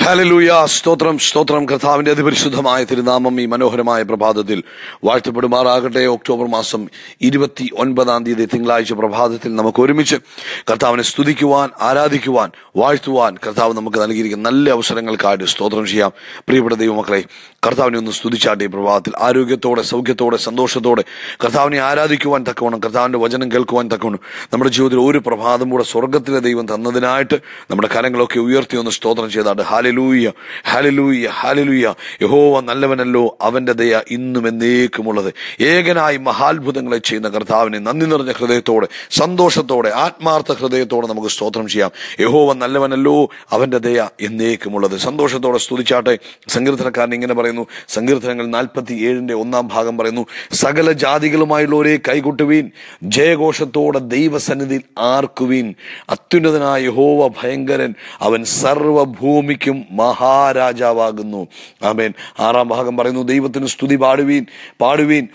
hallelujah സ്തോത്രം സ്തോത്രം കർത്താവിന്റെ അതിപരിശുദ്ധമായ തിരുനാമം ഈ മനോഹരമായ പ്രഭാതത്തിൽ വാഴ്ത്തപ്പെടുമാറാകട്ടെ ഒക്ടോബർ മാസം ഇരുപത്തി ഒൻപതാം തീയതി തിങ്കളാഴ്ച പ്രഭാതത്തിൽ നമുക്ക് ഒരുമിച്ച് കർത്താവിനെ സ്തുതിക്കുവാൻ ആരാധിക്കുവാൻ വാഴ്ത്തുവാൻ കർത്താവ് നമുക്ക് നൽകിയിരിക്കുന്ന നല്ല അവസരങ്ങൾക്കായിട്ട് സ്തോത്രം ചെയ്യാം പ്രിയപ്പെട്ട ദൈവമക്കളെ കർത്താവിനെ ഒന്ന് സ്തുതിച്ചാട്ടെ ഈ പ്രഭാതത്തിൽ ആരോഗ്യത്തോടെ സൗഖ്യത്തോടെ സന്തോഷത്തോടെ കർത്താവിനെ ആരാധിക്കുവാൻ തക്കവണ്ണം കർത്താവിന്റെ വചനം കേൾക്കുവാൻ തക്കവണ്ണം നമ്മുടെ ജീവിതത്തിൽ ഒരു പ്രഭാതം കൂടെ സ്വർഗത്തിലെ ദൈവം തന്നതിനായിട്ട് നമ്മുടെ കരങ്ങളൊക്കെ ഉയർത്തി ഒന്ന് സ്തോത്രം ചെയ്താട്ട് ഹാലലൂയ ഹാലലൂയ ഹാലലൂയ യഹോവ നല്ലവനല്ലോ അവന്റെ ദയ ഇന്നും എന്നേക്കുമുള്ളത് ഏകനായി മഹാത്ഭുതങ്ങളെ ചെയ്യുന്ന കർത്താവിനെ നന്ദി നിറഞ്ഞ ഹൃദയത്തോടെ സന്തോഷത്തോടെ ആത്മാർത്ഥ ഹൃദയത്തോടെ നമുക്ക് സ്തോത്രം ചെയ്യാം യഹോവ നല്ലവനല്ലോ അവന്റെ ദയ എന്നേക്കുമുള്ളത് സന്തോഷത്തോടെ സ്തുതിച്ചാട്ടെ സങ്കീർത്തനക്കാരൻ ഇങ്ങനെ പറയുന്നു സങ്കീർത്തനങ്ങൾ നാൽപ്പത്തി ഏഴിന്റെ ഒന്നാം ഭാഗം പറയുന്നു സകല ജാതികളുമായുള്ളവരെ കൈകൊട്ടുവീൻ ജയഘോഷത്തോടെ ദൈവസന്നിധിയിൽ ആർക്കുവീൻ അത്യുന്നതനായ യഹോവ ഭയങ്കരൻ അവൻ സർവഭൂമിക്കും മഹാരാജാവാകുന്നു ആമേൻ ആറാം ഭാഗം പറയുന്നു ദൈവത്തിന് സ്തുതി പാടുവീൻ പാടുവീൻ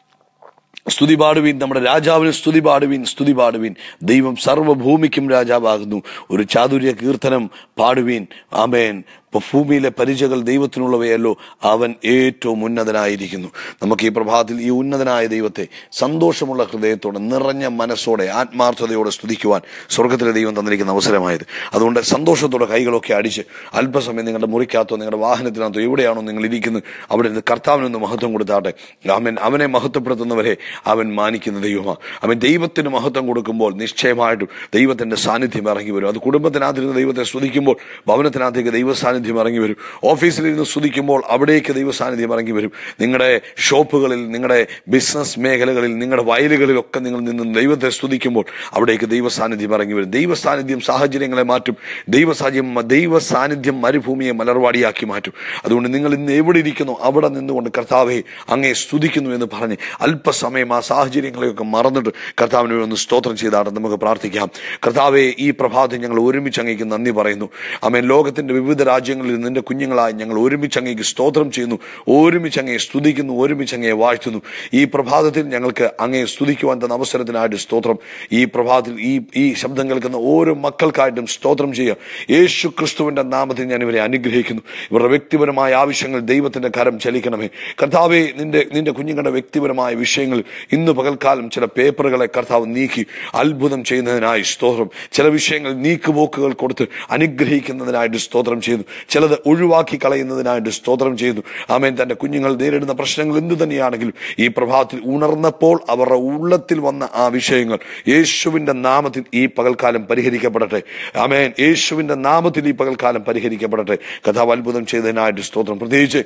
സ്തുതി പാടുവീൻ നമ്മുടെ രാജാവിന് സ്തുതി പാടുവീൻ സ്തുതി പാടുവീൻ ദൈവം സർവ്വഭൂമിക്കും രാജാവാകുന്നു ഒരു ചാതുര്യ കീർത്തനം പാടുവീൻ ആമേൻ ഇപ്പൊ ഭൂമിയിലെ പരിചകൾ ദൈവത്തിനുള്ളവയല്ലോ അവൻ ഏറ്റവും ഉന്നതനായിരിക്കുന്നു നമുക്ക് ഈ പ്രഭാതത്തിൽ ഈ ഉന്നതനായ ദൈവത്തെ സന്തോഷമുള്ള ഹൃദയത്തോടെ നിറഞ്ഞ മനസ്സോടെ ആത്മാർത്ഥതയോടെ സ്തുതിക്കുവാൻ സ്വർഗത്തിലെ ദൈവം തന്നിരിക്കുന്ന അവസരമായത് അതുകൊണ്ട് സന്തോഷത്തോടെ കൈകളൊക്കെ അടിച്ച് അല്പസമയം നിങ്ങളുടെ മുറിക്കകത്തോ നിങ്ങളുടെ വാഹനത്തിനകത്തോ എവിടെയാണോ നിങ്ങൾ ഇരിക്കുന്നത് അവിടെ നിന്ന് കർത്താവിനൊന്ന് മഹത്വം കൊടുത്താട്ടെ അവൻ അവനെ മഹത്വപ്പെടുത്തുന്നവരെ അവൻ മാനിക്കുന്ന ദൈവമാണ് അവൻ ദൈവത്തിന് മഹത്വം കൊടുക്കുമ്പോൾ നിശ്ചയമായിട്ടും ദൈവത്തിന്റെ സാന്നിധ്യം ഇറങ്ങി വരും അത് കുടുംബത്തിനകത്തിരുന്ന് ദൈവത്തെ സ്തുതിക്കുമ്പോൾ ഭവനത്തിനകത്തേക്ക് ദൈവ സാന്നിധ്യം ഇറങ്ങി വരും ഓഫീസിലിരുന്ന് സ്തുതിക്കുമ്പോൾ അവിടേക്ക് ദൈവ സാന്നിധ്യം ഇറങ്ങി വരും നിങ്ങളുടെ ഷോപ്പുകളിൽ നിങ്ങളുടെ ബിസിനസ് മേഖലകളിൽ നിങ്ങളുടെ വയലുകളിലൊക്കെ നിങ്ങൾ നിന്ന് ദൈവത്തെ സ്തുതിക്കുമ്പോൾ അവിടേക്ക് ദൈവ സാന്നിധ്യം ഇറങ്ങി വരും ദൈവ സാന്നിധ്യം സാഹചര്യങ്ങളെ മാറ്റും ദൈവ സാഹചര്യം ദൈവ സാന്നിധ്യം മരുഭൂമിയെ മലർവാടിയാക്കി മാറ്റും അതുകൊണ്ട് നിങ്ങൾ ഇന്ന് എവിടെ ഇരിക്കുന്നു അവിടെ നിന്നുകൊണ്ട് കർത്താവെ അങ്ങേ സ്തുതിക്കുന്നു എന്ന് പറഞ്ഞ് അല്പസമയം ആ സാഹചര്യങ്ങളെയൊക്കെ മറന്നിട്ട് കർത്താവിനെ ഒന്ന് സ്തോത്രം ചെയ്താണ് നമുക്ക് പ്രാർത്ഥിക്കാം കർത്താവെ ഈ പ്രഭാതം ഞങ്ങൾ ഒരുമിച്ച് അങ്ങേക്ക് നന്ദി പറയുന്നു അമേൻ ലോകത്തിന്റെ വിവിധ രാജ്യങ്ങളിൽ നിന്റെ കുഞ്ഞുങ്ങളായി ഞങ്ങൾ ഒരുമിച്ച് അങ്ങേക്ക് സ്തോത്രം ചെയ്യുന്നു ഒരുമിച്ച് അങ്ങേ സ്തുതിക്കുന്നു ഒരുമിച്ച് അങ്ങേ വാഴ്ത്തുന്നു ഈ പ്രഭാതത്തിൽ ഞങ്ങൾക്ക് അങ്ങേ സ്തുതിക്കുവാൻ തന്ന അവസരത്തിനായിട്ട് സ്തോത്രം ഈ പ്രഭാതത്തിൽ ഈ ഈ ശബ്ദം കേൾക്കുന്ന ഓരോ മക്കൾക്കായിട്ടും സ്തോത്രം ചെയ്യുക യേശു ക്രിസ്തുവിന്റെ നാമത്തിൽ ഞാൻ ഇവരെ അനുഗ്രഹിക്കുന്നു ഇവരുടെ വ്യക്തിപരമായ ആവശ്യങ്ങൾ ദൈവത്തിന്റെ കരം ചലിക്കണമേ കർത്താവെ നിന്റെ നിന്റെ കുഞ്ഞുങ്ങളുടെ വ്യക്തിപരമായ വിഷയങ്ങൾ ഇന്ന് പകൽക്കാലം ചില പേപ്പറുകളെ കർത്താവ് നീക്കി അത്ഭുതം ചെയ്യുന്നതിനായി സ്തോത്രം ചില വിഷയങ്ങൾ നീക്കുപോക്കുകൾ കൊടുത്ത് അനുഗ്രഹിക്കുന്നതിനായിട്ട് സ്തോത്രം ചെയ്തു ചിലത് ഒഴിവാക്കി കളയുന്നതിനായിട്ട് സ്തോത്രം ചെയ്തു ആമേൻ തന്റെ കുഞ്ഞുങ്ങൾ നേരിടുന്ന പ്രശ്നങ്ങൾ എന്തു തന്നെയാണെങ്കിലും ഈ പ്രഭാതത്തിൽ ഉണർന്നപ്പോൾ അവരുടെ ഉള്ളത്തിൽ വന്ന ആ വിഷയങ്ങൾ യേശുവിന്റെ നാമത്തിൽ ഈ പകൽക്കാലം പരിഹരിക്കപ്പെടട്ടെ ആമേൻ യേശുവിന്റെ നാമത്തിൽ ഈ പകൽക്കാലം പരിഹരിക്കപ്പെടട്ടെ കഥാവ് അത്ഭുതം ചെയ്തതിനായിട്ട് സ്തോത്രം പ്രത്യേകിച്ച്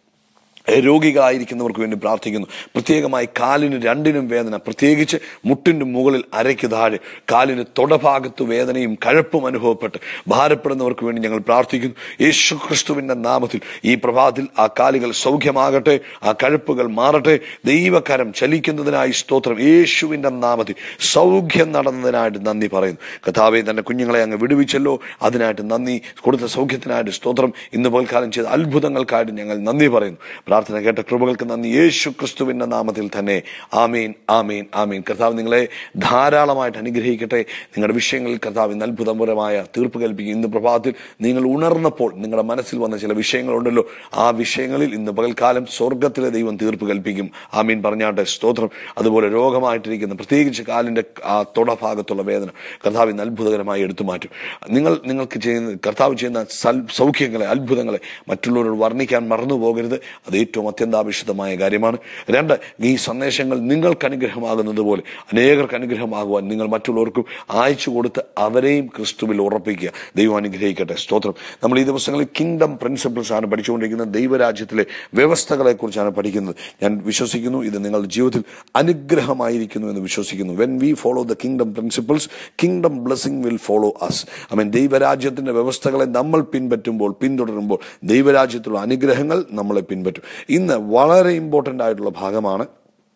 രോഗികളായിരിക്കുന്നവർക്ക് വേണ്ടി പ്രാർത്ഥിക്കുന്നു പ്രത്യേകമായി കാലിന് രണ്ടിനും വേദന പ്രത്യേകിച്ച് മുട്ടിന്റെ മുകളിൽ അരയ്ക്ക് താഴെ കാലിന് തൊടഭാഗത്ത് വേദനയും കഴപ്പും അനുഭവപ്പെട്ട് ഭാരപ്പെടുന്നവർക്ക് വേണ്ടി ഞങ്ങൾ പ്രാർത്ഥിക്കുന്നു യേശു ക്രിസ്തുവിന്റെ നാമത്തിൽ ഈ പ്രഭാതത്തിൽ ആ കാലുകൾ സൗഖ്യമാകട്ടെ ആ കഴപ്പുകൾ മാറട്ടെ ദൈവകരം ചലിക്കുന്നതിനായി സ്തോത്രം യേശുവിന്റെ നാമത്തിൽ സൗഖ്യം നടന്നതിനായിട്ട് നന്ദി പറയുന്നു കഥാവെ തന്റെ കുഞ്ഞുങ്ങളെ അങ്ങ് വിടുവിച്ചല്ലോ അതിനായിട്ട് നന്ദി കൊടുത്ത സൗഖ്യത്തിനായിട്ട് സ്തോത്രം ഇന്ന് പകൽക്കാലം ചെയ്ത അത്ഭുതങ്ങൾക്കായിട്ട് ഞങ്ങൾ നന്ദി പറയുന്നു പ്രാർത്ഥന കേട്ട കൃപകൾക്ക് നന്ദി യേശു ക്രിസ്തുവിന്റെ നാമത്തിൽ തന്നെ ആമീൻ ആമീൻ ആമീൻ കർത്താവ് നിങ്ങളെ ധാരാളമായിട്ട് അനുഗ്രഹിക്കട്ടെ നിങ്ങളുടെ വിഷയങ്ങളിൽ കർത്താവ് ഇന്ന് അത്ഭുതപരമായ തീർപ്പ് കൽപ്പിക്കും ഇന്ന് പ്രഭാതത്തിൽ നിങ്ങൾ ഉണർന്നപ്പോൾ നിങ്ങളുടെ മനസ്സിൽ വന്ന ചില വിഷയങ്ങളുണ്ടല്ലോ ആ വിഷയങ്ങളിൽ ഇന്ന് പകൽക്കാലം സ്വർഗത്തിലെ ദൈവം തീർപ്പ് കൽപ്പിക്കും ആമീൻ പറഞ്ഞാട്ടെ സ്തോത്രം അതുപോലെ രോഗമായിട്ടിരിക്കുന്ന പ്രത്യേകിച്ച് കാലിന്റെ ആ തൊടഭാഗത്തുള്ള വേദന കർത്താവ് ഇന്ന് അത്ഭുതകരമായി എടുത്തു മാറ്റും നിങ്ങൾ നിങ്ങൾക്ക് ചെയ്യുന്ന കർത്താവ് ചെയ്യുന്ന സൽ സൗഖ്യങ്ങളെ അത്ഭുതങ്ങളെ മറ്റുള്ളവരോട് വർണ്ണിക്കാൻ മറന്നു പോകരുത് അത് ഏറ്റവും അത്യന്താപേക്ഷിതമായ കാര്യമാണ് രണ്ട് ഈ സന്ദേശങ്ങൾ നിങ്ങൾക്ക് അനുഗ്രഹമാകുന്നത് പോലെ അനേകർക്ക് അനുഗ്രഹമാകുവാൻ നിങ്ങൾ മറ്റുള്ളവർക്കും അയച്ചു കൊടുത്ത് അവരെയും ക്രിസ്തുവിൽ ഉറപ്പിക്കുക ദൈവം അനുഗ്രഹിക്കട്ടെ സ്തോത്രം നമ്മൾ ഈ ദിവസങ്ങളിൽ കിങ്ഡം പ്രിൻസിപ്പിൾസ് ആണ് പഠിച്ചുകൊണ്ടിരിക്കുന്നത് ദൈവരാജ്യത്തിലെ വ്യവസ്ഥകളെ കുറിച്ചാണ് പഠിക്കുന്നത് ഞാൻ വിശ്വസിക്കുന്നു ഇത് നിങ്ങളുടെ ജീവിതത്തിൽ അനുഗ്രഹമായിരിക്കുന്നു എന്ന് വിശ്വസിക്കുന്നു when we follow the kingdom principles kingdom blessing will follow us I mean ദൈവരാജ്യത്തിന്റെ വ്യവസ്ഥകളെ നമ്മൾ പിൻപറ്റുമ്പോൾ പിന്തുടരുമ്പോൾ ദൈവരാജ്യത്തിലുള്ള അനുഗ്രഹങ്ങൾ നമ്മളെ പിൻപറ്റും ഇന്ന് വളരെ ഇമ്പോർട്ടൻ്റ് ആയിട്ടുള്ള ഭാഗമാണ്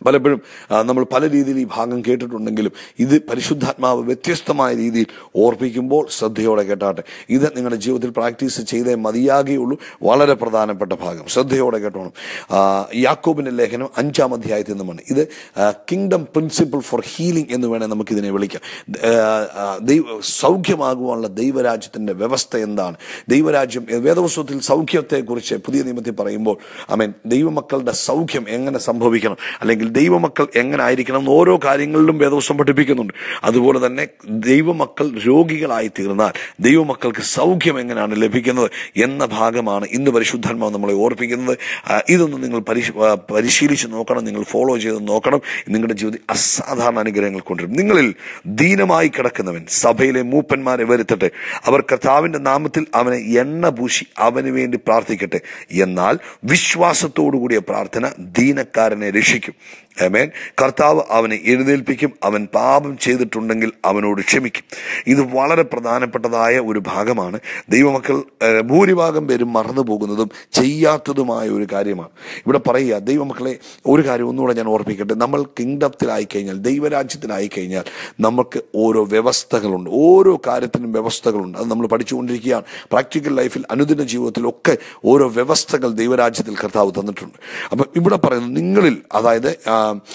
പലപ്പോഴും ആ, നമ്മൾ പല രീതിയിൽ ഈ ഭാഗം കേട്ടിട്ടുണ്ടെങ്കിലും ഇത് പരിശുദ്ധാത്മാവ് വ്യത്യസ്തമായ രീതിയിൽ ഓർപ്പിക്കുമ്പോൾ ശ്രദ്ധയോടെ കേട്ടാട്ടെ ഇത് നിങ്ങളുടെ ജീവിതത്തിൽ പ്രാക്ടീസ് ചെയ്തേ മതിയാകുകയുള്ളൂ വളരെ പ്രധാനപ്പെട്ട ഭാഗം ശ്രദ്ധയോടെ കേട്ടോണം ആ, യാക്കോബിന്റെ ലേഖനം അഞ്ചാം അധ്യായത്തിൽ നിന്നുമാണ് ഇത് കിങ്ഡം പ്രിൻസിപ്പിൾ ഫോർ ഹീലിംഗ് എന്ന് വേണേൽ നമുക്കിതിനെ വിളിക്കാം ആ, ആ, ദൈവ സൗഖ്യമാകുവാനുള്ള ദൈവരാജ്യത്തിന്റെ വ്യവസ്ഥ എന്താണ് ദൈവരാജ്യം വേദവസ്വത്തിൽ സൗഖ്യത്തെക്കുറിച്ച് പുതിയ നിയമത്തിൽ പറയുമ്പോൾ അമേൻ ദൈവമക്കളുടെ സൗഖ്യം എങ്ങനെ സംഭവിക്കണം അല്ലെങ്കിൽ ദൈവമക്കൾ എങ്ങനെ ആയിരിക്കണം എന്ന് ഓരോ കാര്യങ്ങളിലും വേദവസ്വം പഠിപ്പിക്കുന്നുണ്ട് അതുപോലെ തന്നെ ദൈവമക്കൾ രോഗികളായി തീർന്നാൽ ദൈവമക്കൾക്ക് സൗഖ്യം എങ്ങനെയാണ് ലഭിക്കുന്നത് എന്ന ഭാഗമാണ് ഇന്ന് പരിശുദ്ധാത്മാവ് നമ്മളെ ഓർപ്പിക്കുന്നത് ആ, ഇതൊന്ന് നിങ്ങൾ പരിശ- ആ, പരിശീലിച്ച് നോക്കണം നിങ്ങൾ ഫോളോ ചെയ്ത് നോക്കണം നിങ്ങളുടെ ജീവിതത്തിൽ അസാധാരണ അനുഗ്രഹങ്ങൾ കൊണ്ടുവരും നിങ്ങളിൽ ദീനമായി കിടക്കുന്നവൻ സഭയിലെ മൂപ്പന്മാരെ വരുത്തട്ടെ അവർ കർത്താവിന്റെ നാമത്തിൽ അവനെ എണ്ണ പൂശി അവന് വേണ്ടി പ്രാർത്ഥിക്കട്ടെ എന്നാൽ വിശ്വാസത്തോടുകൂടിയ പ്രാർത്ഥന ദീനക്കാരനെ രക്ഷിക്കും ആമേൻ കർത്താവ് അവനെ എഴുന്നേൽപ്പിക്കും അവൻ പാപം ചെയ്തിട്ടുണ്ടെങ്കിൽ അവനോട് ക്ഷമിക്കും ഇത് വളരെ പ്രധാനപ്പെട്ടതായ ഒരു ഭാഗമാണ് ദൈവമക്കൾ ഏഹ്, ഭൂരിഭാഗം പേരും മറന്നു പോകുന്നതും ചെയ്യാത്തതുമായ ഒരു കാര്യമാണ് ഇവിടെ പറയുക ദൈവമക്കളെ ഒരു കാര്യം ഒന്നുകൂടെ ഞാൻ ഓർപ്പിക്കട്ടെ നമ്മൾ കിങ്ഡത്തിലായി കഴിഞ്ഞാൽ ദൈവരാജ്യത്തിലായി കഴിഞ്ഞാൽ നമുക്ക് ഓരോ വ്യവസ്ഥകളുണ്ട് ഓരോ കാര്യത്തിനും വ്യവസ്ഥകളുണ്ട് അത് നമ്മൾ പഠിച്ചുകൊണ്ടിരിക്കുകയാണ് പ്രാക്ടിക്കൽ ലൈഫിൽ അനുദിന ജീവിതത്തിലൊക്കെ ഓരോ വ്യവസ്ഥകൾ ദൈവരാജ്യത്തിൽ കർത്താവ് തന്നിട്ടുണ്ട് അപ്പം ഇവിടെ പറയുന്നത് നിങ്ങളിൽ അതായത് ആ,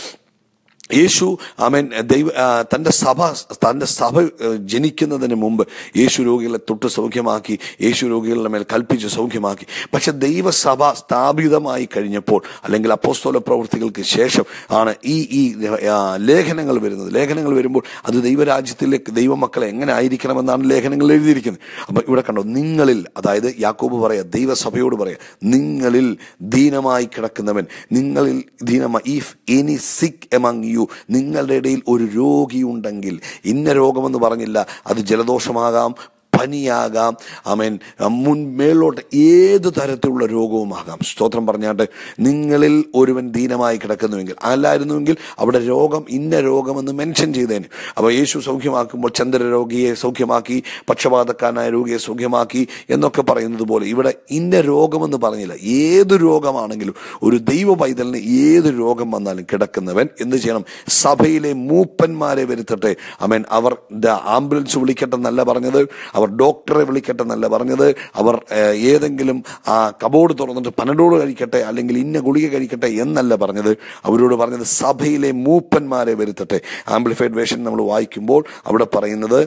യേശു അമേൻ ദൈവ ആ, തന്റെ സഭ തന്റെ സഭ ഏ, ജനിക്കുന്നതിന് മുമ്പ് യേശു രോഗികളെ തൊട്ട് സൗഖ്യമാക്കി യേശു രോഗികളുടെ മേൽ കൽപ്പിച്ച് സൗഖ്യമാക്കി പക്ഷെ ദൈവസഭ സ്ഥാപിതമായി കഴിഞ്ഞപ്പോൾ അല്ലെങ്കിൽ അപ്പോസ്തോല പ്രവൃത്തികൾക്ക് ശേഷം ആണ് ഈ ഈ ആ, ലേഖനങ്ങൾ വരുന്നത് ലേഖനങ്ങൾ വരുമ്പോൾ അത് ദൈവരാജ്യത്തിലേക്ക് ദൈവമക്കളെ എങ്ങനെ ആയിരിക്കണമെന്നാണ് ലേഖനങ്ങൾ എഴുതിയിരിക്കുന്നത് അപ്പൊ ഇവിടെ കണ്ടോ നിങ്ങളിൽ അതായത് യാക്കോബ് പറയാ ദൈവസഭയോട് പറയാ നിങ്ങളിൽ ദീനമായി കിടക്കുന്നവൻ നിങ്ങളിൽ ദീനമായി if any sick among you നിങ്ങളുടെ ഇടയിൽ ഒരു രോഗിയുണ്ടെങ്കിൽ ഇന്ന രോഗമെന്ന് പറഞ്ഞില്ല അത് ജലദോഷമാകാം പനിയാകാം അമേൻ മുൻ മേലോട്ട് ഏത് തരത്തിലുള്ള രോഗവുമാകാം സ്തോത്രം പറഞ്ഞാട്ട് നിങ്ങളിൽ ഒരുവൻ ദീനമായി കിടക്കുന്നുവെങ്കിൽ അല്ലായിരുന്നുവെങ്കിൽ അവിടെ രോഗം ഇന്ന രോഗമെന്ന് മെൻഷൻ ചെയ്തേന് അപ്പോൾ യേശു സൗഖ്യമാക്കുമ്പോൾ ചന്ദ്ര രോഗിയെ സൗഖ്യമാക്കി പക്ഷപാതക്കാരനായ രോഗിയെ സൗഖ്യമാക്കി എന്നൊക്കെ പറയുന്നത് പോലെ ഇവിടെ ഇന്ന രോഗമെന്ന് പറഞ്ഞില്ല ഏത് രോഗമാണെങ്കിലും ഒരു ദൈവ പൈതലിന് ഏത് രോഗം വന്നാലും കിടക്കുന്നവൻ എന്ത് ചെയ്യണം സഭയിലെ മൂപ്പന്മാരെ വരുത്തട്ടെ അമേൻ അവർ ആംബുലൻസ് വിളിക്കട്ടെ എന്നല്ല പറഞ്ഞത് അവർ ഡോക്ടറെ വിളിക്കട്ടെ എന്നല്ല പറഞ്ഞത് അവർ ഏഹ്, ഏതെങ്കിലും ആ കബോർഡ് തുറന്നിട്ട് പനഡോട് കഴിക്കട്ടെ അല്ലെങ്കിൽ ഇന്ന ഗുളിക കഴിക്കട്ടെ എന്നല്ല പറഞ്ഞത് അവരോട് പറഞ്ഞത് സഭയിലെ മൂപ്പന്മാരെ വരുത്തട്ടെ ആംപ്ലിഫൈഡ് വേഷൻ നമ്മൾ വായിക്കുമ്പോൾ അവിടെ പറയുന്നത്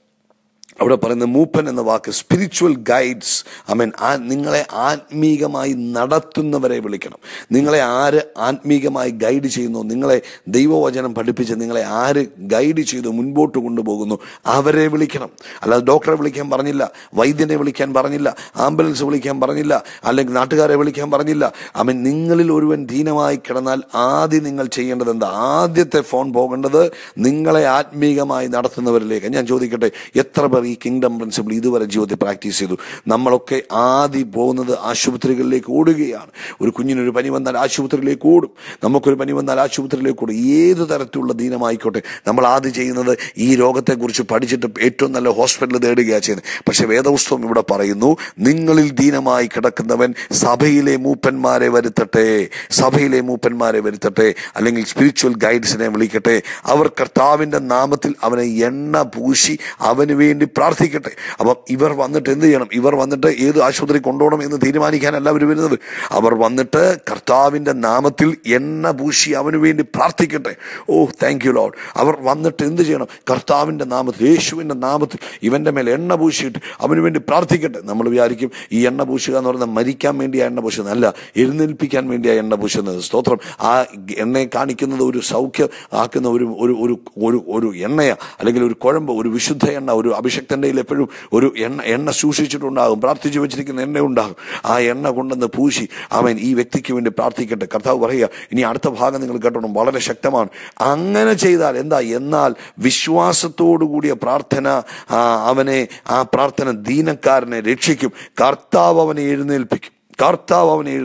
അവിടെ പറയുന്ന മൂപ്പൻ എന്ന വാക്ക് സ്പിരിച്വൽ ഗൈഡ്സ് ഐ മീൻ ആ നിങ്ങളെ ആത്മീകമായി നടത്തുന്നവരെ വിളിക്കണം നിങ്ങളെ ആര് ആത്മീകമായി ഗൈഡ് ചെയ്യുന്നു നിങ്ങളെ ദൈവവചനം പഠിപ്പിച്ച് നിങ്ങളെ ആര് ഗൈഡ് ചെയ്തു മുൻപോട്ട് കൊണ്ടുപോകുന്നു അവരെ വിളിക്കണം അല്ലാതെ ഡോക്ടറെ വിളിക്കാൻ പറഞ്ഞില്ല വൈദ്യനെ വിളിക്കാൻ പറഞ്ഞില്ല ആംബുലൻസ് വിളിക്കാൻ പറഞ്ഞില്ല അല്ലെങ്കിൽ നാട്ടുകാരെ വിളിക്കാൻ പറഞ്ഞില്ല ഐ മീൻ നിങ്ങളിൽ ഒരുവൻ ദീനമായി കിടന്നാൽ ആദ്യം നിങ്ങൾ ചെയ്യേണ്ടത് എന്താ ആദ്യത്തെ ഫോൺ പോകേണ്ടത് നിങ്ങളെ ആത്മീകമായി നടത്തുന്നവരിലേക്ക് ഞാൻ ചോദിക്കട്ടെ എത്ര പേർ ഈ കിങ്ഡം പ്രിൻസിപ്പിൾ ഇതുവരെ ജീവിതത്തിൽ പ്രാക്ടീസ് ചെയ്തു നമ്മളൊക്കെ ആദ്യം പോകുന്നത് ആശുപത്രികളിലേക്ക് ഓടുകയാണ് ഒരു കുഞ്ഞിനൊരു പനി വന്നാൽ ആശുപത്രിയിലേക്ക് ഓടും നമുക്കൊരു പനി വന്നാൽ ആശുപത്രിയിലേക്ക് ഓടും ഏത് തരത്തിലുള്ള ദീനമായിക്കോട്ടെ നമ്മൾ ആദ്യം ചെയ്യുന്നത് ഈ രോഗത്തെക്കുറിച്ച് പഠിച്ചിട്ട് ഏറ്റവും നല്ല ഹോസ്പിറ്റൽ തേടുകയാണ് ചെയ്യുന്നത് പക്ഷെ വേദപുസ്തകം ഇവിടെ പറയുന്നു നിങ്ങളിൽ ദീനമായി കിടക്കുന്നവൻ സഭയിലെ മൂപ്പന്മാരെ വരുത്തട്ടെ സഭയിലെ മൂപ്പന്മാരെ വരുത്തട്ടെ അല്ലെങ്കിൽ സ്പിരിച്വൽ ഗൈഡ്സിനെ വിളിക്കട്ടെ അവർ കർത്താവിന്റെ നാമത്തിൽ അവനെ എണ്ണ പൂശി അവന് വേണ്ടി പ്രാർത്ഥിക്കട്ടെ അപ്പം ഇവർ വന്നിട്ട് എന്ത് ചെയ്യണം ഇവർ വന്നിട്ട് ഏത് ആശുപത്രി കൊണ്ടുപോകണം എന്ന് തീരുമാനിക്കാനല്ല അവർ വരുന്നത് അവർ വന്നിട്ട് കർത്താവിന്റെ നാമത്തിൽ എണ്ണ പൂശി അവന് വേണ്ടി പ്രാർത്ഥിക്കട്ടെ ഓ താങ്ക് യു ലോഡ് അവർ വന്നിട്ട് എന്ത് ചെയ്യണം കർത്താവിന്റെ നാമത്തിൽ യേശുവിന്റെ നാമത്തിൽ ഇവന്റെ മേൽ എണ്ണ പൂശിയിട്ട് അവന് വേണ്ടി പ്രാർത്ഥിക്കട്ടെ നമ്മൾ വിചാരിക്കും ഈ എണ്ണ പൂശുക എന്ന് പറയുന്നത് മരിക്കാൻ വേണ്ടി ആ എണ്ണ പൂശുന്നത് അല്ല എഴുന്നേൽപ്പിക്കാൻ വേണ്ടി ആ എണ്ണ പൂശുന്നത് സ്തോത്രം ആ എണ്ണയെ കാണിക്കുന്നത് ഒരു സൗഖ്യം ആക്കുന്ന ഒരു ഒരു ഒരു ഒരു ഒരു എണ്ണയ അല്ലെങ്കിൽ ഒരു കുഴമ്പ് ഒരു വിശുദ്ധ എണ്ണ ഒരു അഭിഷക്തന്റെ കയ്യിൽ എപ്പോഴും ഒരു എണ്ണ എണ്ണ സൂക്ഷിച്ചിട്ടുണ്ടാകും പ്രാർത്ഥിച്ചു വെച്ചിരിക്കുന്ന എണ്ണ ഉണ്ടാകും ആ എണ്ണ കൊണ്ടുവന്ന് പൂശി അവൻ ഈ വ്യക്തിക്ക് വേണ്ടി പ്രാർത്ഥിക്കട്ടെ കർത്താവ് പറയുക ഇനി അടുത്ത ഭാഗം നിങ്ങൾ കേട്ടോണം വളരെ ശക്തമാണ് അങ്ങനെ ചെയ്താൽ എന്താ എന്നാൽ വിശ്വാസത്തോടു കൂടിയ പ്രാർത്ഥന ആ, അവനെ ആ പ്രാർത്ഥന ദീനക്കാരനെ രക്ഷിക്കും കർത്താവ് അവനെ എഴുന്നേൽപ്പിക്കും കർത്താവ് അവനെ എഴുന്നേൽപ്പിക്കും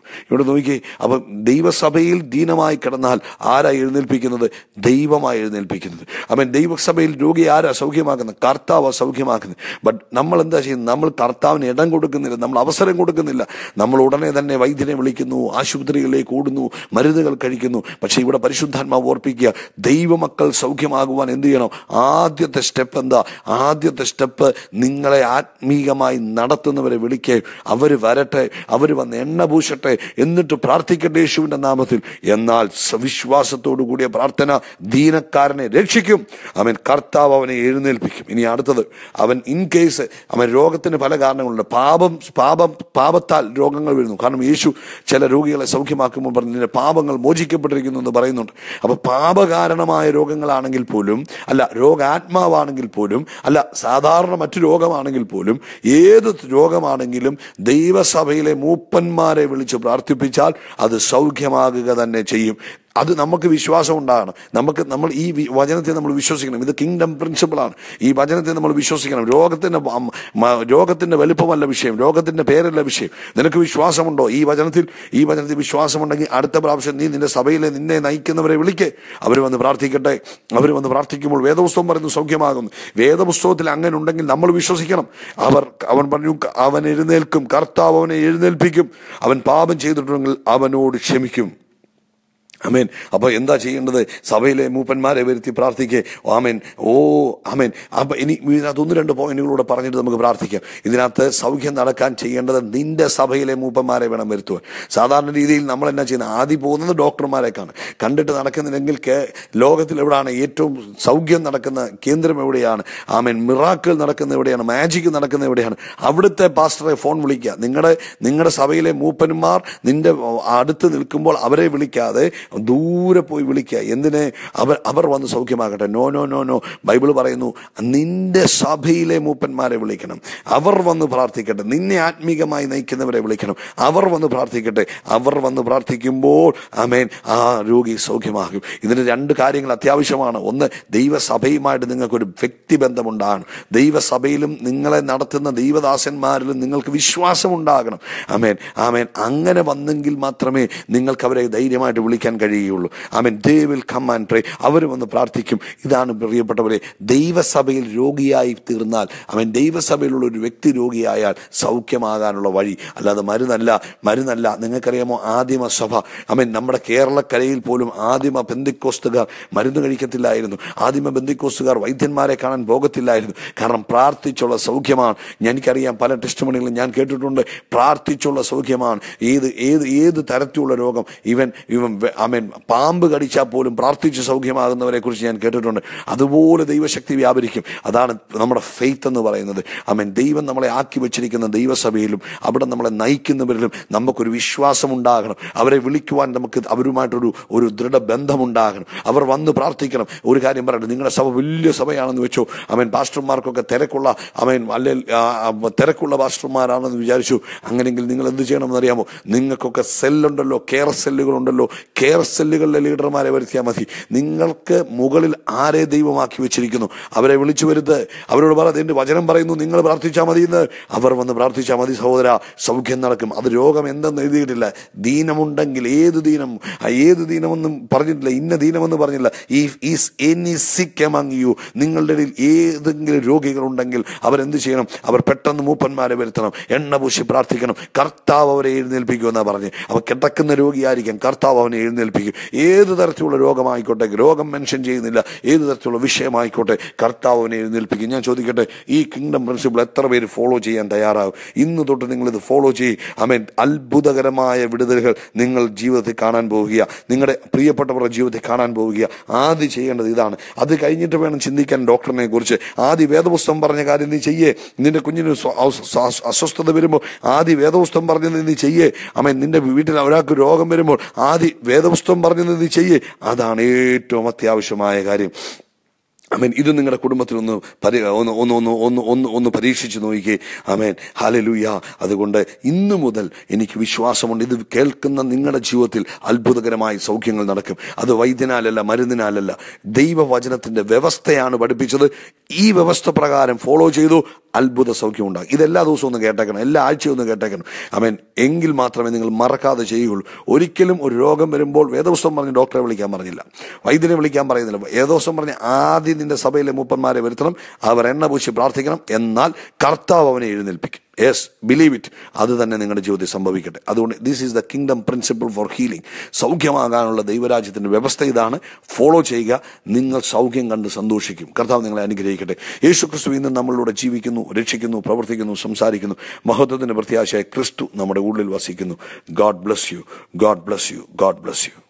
ഇവിടെ നോക്കിയേ അപ്പം ദൈവസഭയിൽ ദീനമായി കിടന്നാൽ ആരാ എഴുന്നേൽപ്പിക്കുന്നത് ദൈവമായി എഴുന്നേൽപ്പിക്കുന്നത് അവൻ ദൈവസഭയിൽ രോഗി ആരാ സൗഖ്യമാക്കുന്നത് കർത്താവ് സൗഖ്യമാക്കുന്നത് ബട്ട് നമ്മൾ എന്താ ചെയ്യുന്നത് നമ്മൾ കർത്താവിന് ഇടം കൊടുക്കുന്നില്ല നമ്മൾ അവസരം കൊടുക്കുന്നില്ല നമ്മൾ ഉടനെ തന്നെ വൈദ്യനെ വിളിക്കുന്നു ആശുപത്രികളിലേക്ക് ഓടുന്നു മരുന്നുകൾ കഴിക്കുന്നു പക്ഷേ ഇവിടെ പരിശുദ്ധാത്മാവ് ഓർപ്പിക്കുക ദൈവമക്കൾ സൗഖ്യമാകുവാൻ എന്ത് ചെയ്യണം ആദ്യത്തെ സ്റ്റെപ്പ് എന്താ ആദ്യത്തെ സ്റ്റെപ്പ് നിങ്ങളെ ആത്മീകമായി നടത്തുന്നവരെ വിളിക്കേ അവർ വരട്ടെ അവർ വന്ന് എണ്ണ പൂശട്ടെ എന്നിട്ട് പ്രാർത്ഥിക്കട്ടെ യേശുവിന്റെ നാമത്തിൽ എന്നാൽ വിശ്വാസത്തോടു കൂടിയ പ്രാർത്ഥന ദീനക്കാരനെ രക്ഷിക്കും അവൻ കർത്താവ് അവനെ എഴുന്നേൽപ്പിക്കും ഇനി അടുത്തത് അവൻ ഇൻ കേസ് അവൻ രോഗത്തിന് പല കാരണങ്ങളുണ്ട് പാപം പാപം പാപത്താൽ രോഗങ്ങൾ വരുന്നു കാരണം യേശു ചില രോഗികളെ സൗഖ്യമാക്കുമ്പോൾ പറഞ്ഞു നിന്റെ പാപങ്ങൾ മോചിക്കപ്പെട്ടിരിക്കുന്നു എന്ന് പറയുന്നുണ്ട് അപ്പൊ പാപകാരണമായ രോഗങ്ങളാണെങ്കിൽ പോലും അല്ല രോഗാത്മാവാണെങ്കിൽ പോലും അല്ല സാധാരണ മറ്റു രോഗമാണെങ്കിൽ പോലും ഏത് രോഗമാണെങ്കിലും ദൈവസഭയിലെ മൂപ്പന്മാരെ വിളിച്ച് പ്രാർത്ഥിപ്പിച്ചാൽ അത് സൗഖ്യമാകുക തന്നെ ചെയ്യും അത് നമുക്ക് വിശ്വാസം ഉണ്ടാകണം നമുക്ക് നമ്മൾ ഈ വി- വചനത്തെ നമ്മൾ വിശ്വസിക്കണം ഇത് കിങ്ഡം പ്രിൻസിപ്പിളാണ് ഈ വചനത്തെ നമ്മൾ വിശ്വസിക്കണം രോഗത്തിന്റെ അം- മ- രോഗത്തിന്റെ വലുപ്പമല്ല വിഷയം രോഗത്തിന്റെ പേരല്ല വിഷയം നിനക്ക് വിശ്വാസമുണ്ടോ ഈ വചനത്തിൽ ഈ വചനത്തിൽ വിശ്വാസമുണ്ടെങ്കിൽ അടുത്ത പ്രാവശ്യം നീ നിന്റെ സഭയിലെ നിന്നെ നയിക്കുന്നവരെ വിളിക്കേ അവർ വന്ന് പ്രാർത്ഥിക്കട്ടെ അവർ വന്ന് പ്രാർത്ഥിക്കുമ്പോൾ വേദപുസ്തകം പറയുന്നു സൗഖ്യമാകുന്നു വേദപുസ്തകത്തിൽ അങ്ങനെ ഉണ്ടെങ്കിൽ നമ്മൾ വിശ്വസിക്കണം അവർ അവൻ പറഞ്ഞു അവൻ എഴുന്നേൽക്കും കർത്താവ് അവനെ എഴുന്നേൽപ്പിക്കും അവൻ പാപം ചെയ്തിട്ടുണ്ടെങ്കിൽ അവനോട് ക്ഷമിക്കും അമേൻ അപ്പൊ എന്താ ചെയ്യേണ്ടത് സഭയിലെ മൂപ്പന്മാരെ വരുത്തി പ്രാർത്ഥിക്കേ ആമേൻ ഓ ആമേൻ അപ്പൊ ഇനി ഇതിനകത്ത് ഒന്ന് രണ്ട് പോയിന്റുകളൂടെ പറഞ്ഞിട്ട് നമുക്ക് പ്രാർത്ഥിക്കാം ഇതിനകത്ത് സൗഖ്യം നടക്കാൻ ചെയ്യേണ്ടത് നിന്റെ സഭയിലെ മൂപ്പന്മാരെ വേണം വരുത്തുവാൻ സാധാരണ രീതിയിൽ നമ്മൾ എന്നാ ചെയ്യുന്നത് ആദ്യം പോകുന്നത് ഡോക്ടർമാരേക്കാണ് കണ്ടിട്ട് നടക്കുന്നില്ലെങ്കിൽ കേ- ലോകത്തിൽ എവിടെയാണ് ഏറ്റവും സൗഖ്യം നടക്കുന്ന കേന്ദ്രം എവിടെയാണ് ആമേൻ മിറാക്കൾ നടക്കുന്ന എവിടെയാണ് മാജിക് നടക്കുന്ന എവിടെയാണ് അവിടുത്തെ പാസ്റ്ററെ ഫോൺ വിളിക്കുക നിങ്ങളുടെ നിങ്ങളുടെ സഭയിലെ മൂപ്പന്മാർ നിന്റെ അടുത്ത് നിൽക്കുമ്പോൾ അവരെ വിളിക്കാതെ ദൂരെ പോയി വിളിക്കുക എന്തിന് അവർ അവർ വന്ന് സൗഖ്യമാകട്ടെ no no no no Bible പറയുന്നു നിന്റെ സഭയിലെ മൂപ്പന്മാരെ വിളിക്കണം അവർ വന്ന് പ്രാർത്ഥിക്കട്ടെ നിന്നെ ആത്മീകമായി നയിക്കുന്നവരെ വിളിക്കണം അവർ വന്ന് പ്രാർത്ഥിക്കട്ടെ അവർ വന്ന് പ്രാർത്ഥിക്കുമ്പോൾ ആമേൻ ആ രോഗി സൗഖ്യമാകും ഇതിന് രണ്ട് കാര്യങ്ങൾ അത്യാവശ്യമാണ് ഒന്ന് ദൈവസഭയുമായിട്ട് നിങ്ങൾക്കൊരു വ്യക്തിബന്ധമുണ്ടാകണം ദൈവസഭയിലും നിങ്ങളെ നടത്തുന്ന ദൈവദാസന്മാരിലും നിങ്ങൾക്ക് വിശ്വാസം ഉണ്ടാകണം ആമേൻ ആമേൻ അങ്ങനെ വന്നെങ്കിൽ മാത്രമേ നിങ്ങൾക്ക് അവരെ ധൈര്യമായിട്ട് വിളിക്കാൻ കഴിയുകയുള്ളൂ ആമേൻ they will come and pray അവർ വന്ന് പ്രാർത്ഥിക്കും ഇതാണ് പ്രിയപ്പെട്ടവരെ ദൈവസഭയിൽ രോഗിയായി തീർന്നാൽ അവൻ ദൈവസഭയിലുള്ള ഒരു വ്യക്തി രോഗിയായാൽ സൗഖ്യമാകാനുള്ള വഴി അല്ലാതെ മരുന്നല്ല മരുന്നല്ല നിങ്ങൾക്കറിയാമോ ആദിമ സഭ അമേൻ നമ്മുടെ കേരളക്കരയിൽ പോലും ആദിമ ബന്ധിക്കോസ്തുകാർ മരുന്ന് കഴിക്കത്തില്ലായിരുന്നു ആദിമ ബന്ധിക്കോസ്തുകാർ വൈദ്യന്മാരെ കാണാൻ പോകത്തില്ലായിരുന്നു കാരണം പ്രാർത്ഥിച്ചുള്ള സൗഖ്യമാണ് എനിക്കറിയാം പല ടെസ്റ്റ് മണികളും ഞാൻ കേട്ടിട്ടുണ്ട് പ്രാർത്ഥിച്ചുള്ള സൗഖ്യമാണ് ഏത് ഏത് ഏത് തരത്തിലുള്ള രോഗം ഇവൻ ഇവൻ അമേൻ പാമ്പ് കടിച്ചാൽ പോലും പ്രാർത്ഥിച്ച് സൗഖ്യമാകുന്നവരെ കുറിച്ച് ഞാൻ കേട്ടിട്ടുണ്ട് അതുപോലെ ദൈവശക്തി വ്യാപരിക്കും അതാണ് നമ്മുടെ ഫെയ്ത്ത് എന്ന് പറയുന്നത് അമേൻ ദൈവം നമ്മളെ ആക്കി വെച്ചിരിക്കുന്ന ദൈവസഭയിലും അവിടെ നമ്മളെ നയിക്കുന്നവരിലും നമുക്കൊരു വിശ്വാസം ഉണ്ടാകണം അവരെ വിളിക്കുവാൻ നമുക്ക് അവരുമായിട്ടൊരു ഒരു ദൃഢ ബന്ധമുണ്ടാകണം അവർ വന്ന് പ്രാർത്ഥിക്കണം ഒരു കാര്യം പറയട്ടെ നിങ്ങളുടെ സഭ വലിയ സഭയാണെന്ന് വെച്ചോ അമേൻ പാസ്റ്റർമാർക്കൊക്കെ തിരക്കുള്ള അമേൻ അല്ലെ ആ, ആ, തിരക്കുള്ള പാസ്റ്റർമാരാണെന്ന് വിചാരിച്ചു അങ്ങനെയെങ്കിൽ നിങ്ങൾ എന്ത് ചെയ്യണമെന്ന് അറിയാമോ നിങ്ങൾക്കൊക്കെ സെല്ലുണ്ടല്ലോ കെയർ സെല്ലുകളുണ്ടല്ലോ കെയർ സെല്ലുകളിലെ ലീഡർമാരെ വരുത്തിയാൽ മതി നിങ്ങൾക്ക് മുകളിൽ ആരെ ദൈവമാക്കി വെച്ചിരിക്കുന്നു അവരെ വിളിച്ചു വരുത്ത് അവരോട് പറ അതിന്റെ വചനം പറയുന്നു നിങ്ങൾ പ്രാർത്ഥിച്ചാൽ മതി എന്ന് അവർ വന്ന് പ്രാർത്ഥിച്ചാൽ മതി സഹോദര സൗഖ്യം നടക്കും അത് രോഗം എന്തെന്ന് എഴുതിയിട്ടില്ല ദീനമുണ്ടെങ്കിൽ ഏത് ദീനം ആ ഏത് ദീനമെന്നും പറഞ്ഞിട്ടില്ല ഇന്ന ദീനമെന്ന് പറഞ്ഞില്ല ഈ is any sick among you നിങ്ങളുടെ ഇടയിൽ ഏതെങ്കിലും രോഗികളുണ്ടെങ്കിൽ അവരെന്ത് ചെയ്യണം അവർ പെട്ടെന്ന് മൂപ്പന്മാരെ വരുത്തണം എണ്ണ പൂശി പ്രാർത്ഥിക്കണം കർത്താവ് അവരെ എഴുന്നേൽപ്പിക്കും എന്നാ പറഞ്ഞ് അവ കിടക്കുന്ന രോഗിയായിരിക്കാം കർത്താവ് അവനെ എഴുന്നേൽപ്പിക്കും ഏത് തരത്തിലുള്ള രോഗമായിക്കോട്ടെ രോഗം മെൻഷൻ ചെയ്യുന്നില്ല ഏത് തരത്തിലുള്ള വിഷയമായിക്കോട്ടെ കർത്താവ് അവനെ എഴുന്നേൽപ്പിക്കും ഞാൻ ചോദിക്കട്ടെ ഈ കിങ്ഡം പ്രിൻസിപ്പിൾ എത്ര പേര് ഫോളോ ചെയ്യാൻ തയ്യാറാകും ഇന്ന് തൊട്ട് നിങ്ങൾ ഇത് ഫോളോ ചെയ്യും അമേൻ അത്ഭുതകരമായ വിടുതലുകൾ നിങ്ങൾ ജീവിതത്തിൽ കാണാൻ പോവുക നിങ്ങളുടെ പ്രിയപ്പെട്ടവരുടെ ജീവിതത്തിൽ കാണാൻ പോവുക ആദ്യം ചെയ്യേണ്ടത് ഇതാണ് അത് കഴിഞ്ഞിട്ട് വേണം ചിന്തിക്കാൻ ഡോക്ടറിനെ കുറിച്ച് ആദ്യ വേദപുസ്തകം പറഞ്ഞ കാര്യം നീ ചെയ്യേ നിന്റെ കുഞ്ഞിന് സ്വ- അസ്- അസ്- അസ്വസ്ഥത വരുമ്പോൾ ആദ്യ വേദപുസ്തകം പറഞ്ഞത് നീ ചെയ്യേ അമേൻ നിന്റെ വീട്ടിൽ ഒരാൾക്ക് രോഗം വരുമ്പോൾ ആദ്യ വേദപുസ്തകം പറഞ്ഞത് നീ ചെയ്യേ അതാണ് ഏറ്റവും അത്യാവശ്യമായ കാര്യം അമേൻ ഇത് നിങ്ങളുടെ കുടുംബത്തിൽ ഒന്ന് പരി ഒന്ന് ഒന്ന് ഒന്ന് ഒന്ന് ഒന്ന് ഒന്ന് പരീക്ഷിച്ച് നോക്കിക്കേ അമേൻ ഹാലലൂയ അതുകൊണ്ട് ഇന്നു മുതൽ എനിക്ക് വിശ്വാസമുണ്ട് ഇത് കേൾക്കുന്ന നിങ്ങളുടെ ജീവിതത്തിൽ അത്ഭുതകരമായ സൗഖ്യങ്ങൾ നടക്കും അത് വൈദ്യനാലല്ല മരുന്നിനാലല്ല ദൈവവചനത്തിന്റെ വ്യവസ്ഥയാണ് പഠിപ്പിച്ചത് ഈ വ്യവസ്ഥ പ്രകാരം ഫോളോ ചെയ്തു അത്ഭുത സൗഖ്യം ഉണ്ടാകും ഇതെല്ലാ ദിവസവും ഒന്ന് കേട്ടേക്കണം എല്ലാ ആഴ്ചയും ഒന്ന് കേട്ടേക്കണം അമേൻ എങ്കിൽ മാത്രമേ നിങ്ങൾ മറക്കാതെ ചെയ്യുകയുള്ളൂ ഒരിക്കലും ഒരു രോഗം വരുമ്പോൾ വേദവസ്തം പറഞ്ഞ് ഡോക്ടറെ വിളിക്കാൻ പറഞ്ഞില്ല വൈദ്യനെ വിളിക്കാൻ പറയുന്നില്ല വേദവസ്തം പറഞ്ഞ് ആദ്യം നിന്റെ സഭയിലെ മൂപ്പന്മാരെ വരുത്തണം അവർ എണ്ണ പൂശി പ്രാർത്ഥിക്കണം എന്നാൽ കർത്താവ് അവനെ എഴുന്നേൽപ്പിക്കും യെസ് ബിലീവ് ഇറ്റ് അത് തന്നെ നിങ്ങളുടെ ജീവിതത്തിൽ സംഭവിക്കട്ടെ അതുകൊണ്ട് this is the kingdom principle for healing സൗഖ്യമാകാനുള്ള ദൈവരാജ്യത്തിന്റെ വ്യവസ്ഥ ഇതാണ് ഫോളോ ചെയ്യുക നിങ്ങൾ സൗഖ്യം കണ്ട് സന്തോഷിക്കും കർത്താവ് നിങ്ങളെ അനുഗ്രഹിക്കട്ടെ യേശു ക്രിസ്തു ഇന്ന് നമ്മളിലൂടെ ജീവിക്കുന്നു രക്ഷിക്കുന്നു പ്രവർത്തിക്കുന്നു സംസാരിക്കുന്നു മഹത്വത്തിന്റെ പ്രത്യാശയായ ക്രിസ്തു നമ്മുടെ ഉള്ളിൽ വസിക്കുന്നു God bless you God bless you God bless U